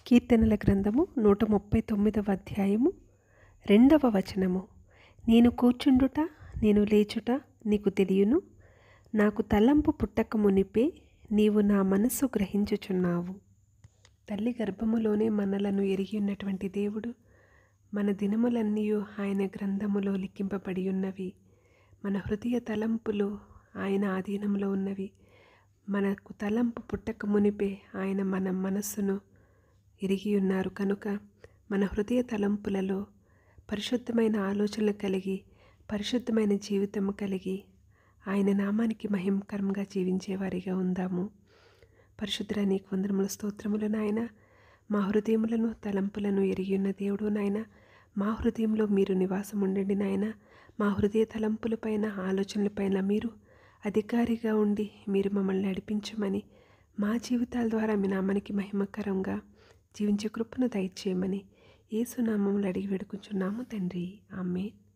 కీర్తనల గ్రంథము నూట ముప్పై తొమ్మిదవ అధ్యాయము రెండవ వచనము నేను కూర్చుండుట నేను లేచుట నీకు తెలియను నాకు తలంపు పుట్టక మునిపే నీవు నా మనస్సు గ్రహించుచున్నావు తల్లి గర్భములోనే మనలను ఎరిగి ఉన్నటువంటి దేవుడు మన దినములన్నీ ఆయన గ్రంథములో లిఖింపబడి ఉన్నవి మన హృదయ తలంపులు ఆయన ఆధీనంలో ఉన్నవి మనకు తలంపు పుట్టక మునిపే ఆయన మన మనస్సును ఎరిగి ఉన్నారు కనుక మన హృదయ తలంపులలో పరిశుద్ధమైన ఆలోచనలు కలిగి పరిశుద్ధమైన జీవితం కలిగి ఆయన నామానికి మహిమకరంగా జీవించేవారిగా ఉందాము పరిశుద్ధ నీకు వందరముల స్తోత్రములు నాయన మా హృదయములను తలంపులను ఎరిగి ఉన్న దేవుడు నాయన మా హృదయంలో మీరు నివాసం ఉండండి నాయన మా హృదయ తలంపులపైన ఆలోచనలపైన మీరు అధికారిగా ఉండి మీరు మమ్మల్ని నడిపించమని మా జీవితాల ద్వారా మీ నామానికి మహిమకరంగా జీవించే కృపను దయచేయమని ఏసునామంలో అడిగి వేడుకుంటున్నాము తండ్రి ఆమె